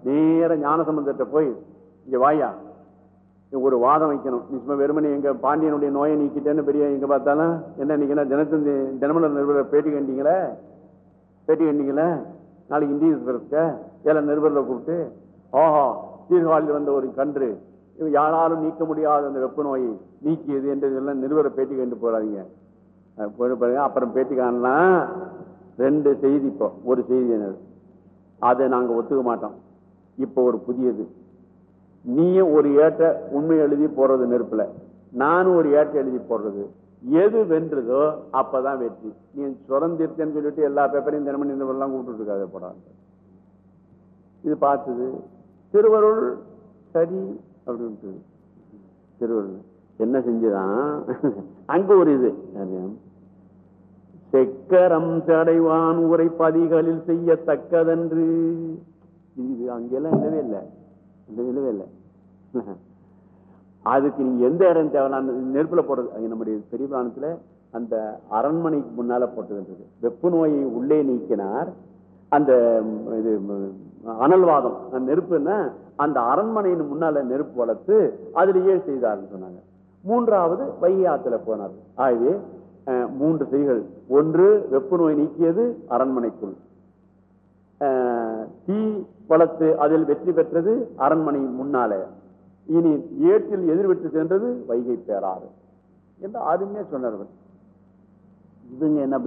நேர ஞானசம்பந்தத்தை போய் இங்க வாயா இங்க ஒரு வாதம் வைக்கணும் நீ சும்மா வெறுமனே எங்க பாண்டியனுடைய நோயை நீக்கிட்டேன்னு பெரிய எங்க பார்த்தாலும் என்ன நீங்க தினத்தந்தி தினமலர் நிருபர் பேட்டி கண்டீங்களே பேட்டி கண்டீங்களே நாளைக்கு இந்திய இருக்க ஏழை நிருபர்களை கூப்பிட்டு ஓஹோ சீர்காழியில் வந்த ஒரு கன்று இவன் யாராலும் நீக்க முடியாத அந்த வெப்ப நோயை நீக்கியது என்று எல்லாம் நிருபரை பேட்டி கண்டு போறாதீங்க அஹ் போய் பாருங்க அப்புறம் பேட்டி காணலாம் ரெண்டு செய்தி இப்போ ஒரு செய்தி என்னது அதை நாங்க ஒத்துக்க மாட்டோம் இப்போ ஒரு புதியது நீயும் ஒரு ஏட்ட உண்மை எழுதி போடுறது நெருப்புல நானும் ஒரு ஏட்ட எழுதி போடுறது எது வென்றதோ அப்பதான் வெற்றி நீ சுரந்திருத்தேன்னு சொல்லிட்டு எல்லா பேப்பரையும் தினமணி எல்லாம் கூப்பிட்டு இருக்காத போடாது இது பார்த்தது திருவருள் சரி அப்படின்ட்டு திருவருள் என்ன செஞ்சுதான் அங்க ஒரு இது அது, செக்கரம் சடைவான் உரை பதிகளில் செய்யத்தக்கதென்று இது இது அங்கெல்லாம் இல்லவே இல்லை இல்லவே இல்லவே இல்லை அதுக்கு நீங்க எந்த இடம் தேவையான நெருப்புல போடுறது அங்க நம்முடைய பெரிய பிராணத்துல அந்த அரண்மனைக்கு முன்னால போட்டதுன்றது வெப்பு நோயை உள்ளே நீக்கினார் அந்த ம், இது ம், அனல்வாதம் அந்த நெருப்புன்னா அந்த அரண்மனையின் முன்னால நெருப்பு வளர்த்து அதிலேயே செய்தார்னு சொன்னாங்க மூன்றாவது வைகை ஆத்துல போனார் ஆகவே அஹ், மூன்று செய்கள் ஒன்று வெப்பு நோய் நீக்கியது அரண்மனைக்குள் அஹ், தீ வளர்த்து அதில் வெற்றி பெற்றது அரண்மனை முன்னாலே இனி ஏற்றில் எதிர்விட்டு சென்றது வைகை பேராறு என்று அருமையா சொன்னார் இவங்க என்ன